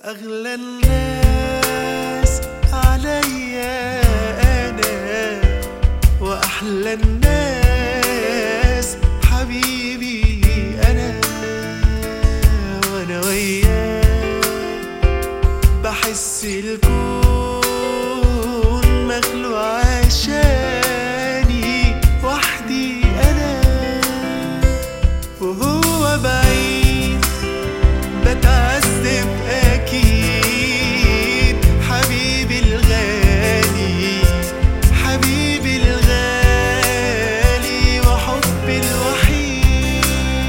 أغلى الناس عليا أنا وأحلى الناس حبيبي أنا وأنا وياك بحس الكون مخلوق عشاني وحدي أنا وهو بعيد بتعذب أكيد حبيبي الغالي حبيبي الغالي وحبي الوحيد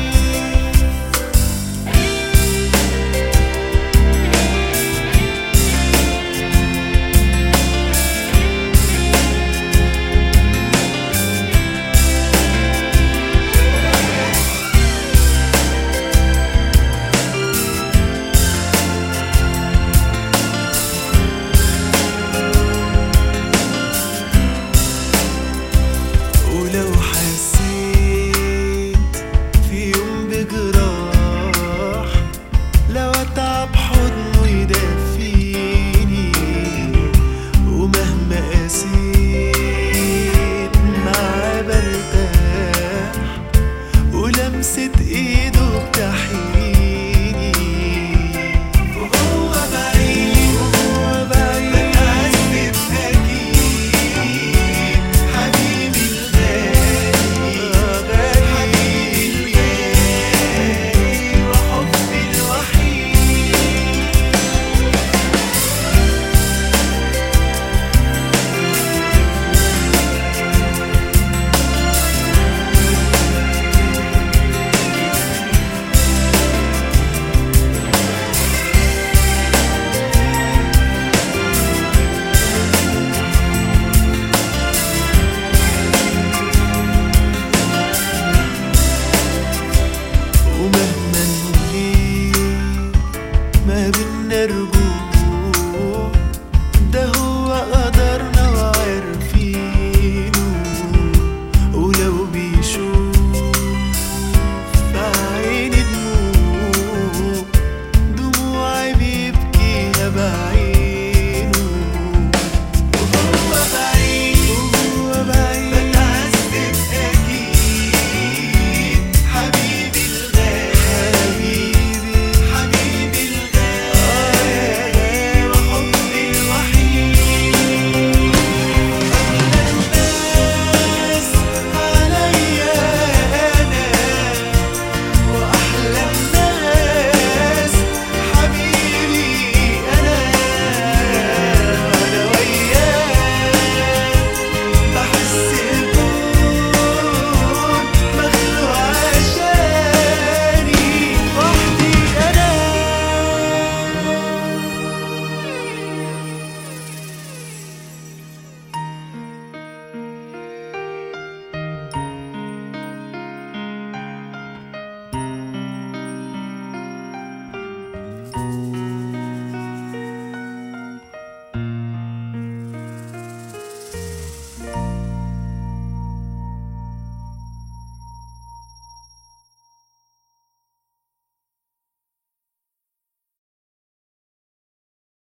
ولو حسيت في يوم بجراح لو اتعب حضنه يدفيني ومهما قسيت معاه برتاح ولمسة ايده بتحييني وهو بعيد وهو بعيد بتعذب اكيد حبيبي الغالي حبيبي الغالي وحبي الوحيد ومهما نغيب ما بينا رجوع